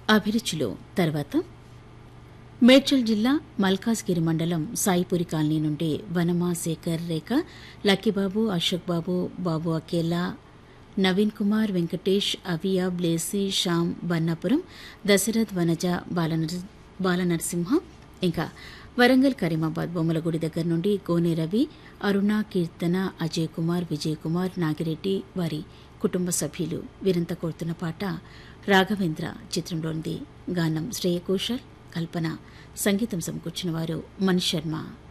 అభిరుచిలో తర్వాత మేడ్చల్ జిల్లా మల్కాజ్గిరి మండలం సాయిపురి కాలనీ నుండి వనమా శేఖర్ రేఖ లక్కీబాబు అశోక్ బాబు బాబు అకేలా నవీన్ కుమార్ వెంకటేష్ అవియా బ్లేసి శ్యామ్ బన్నాపురం దశరథ్ వనజ బాలనర్ బాలనరసింహ ఇంకా వరంగల్ కరీమాబాద్ బొమ్మలగుడి దగ్గర నుండి గోనె రవి అరుణ కీర్తన అజయ్ కుమార్ విజయ్ కుమార్ నాగిరెడ్డి వారి కుటుంబ సభ్యులు వీరంతా కోరుతున్న పాట రాఘవేంద్ర చిత్రంలోనిది గానం శ్రేయ ఘోషాల్ కల్పన సంగీతం సమకూర్చిన వారు మణి శర్మ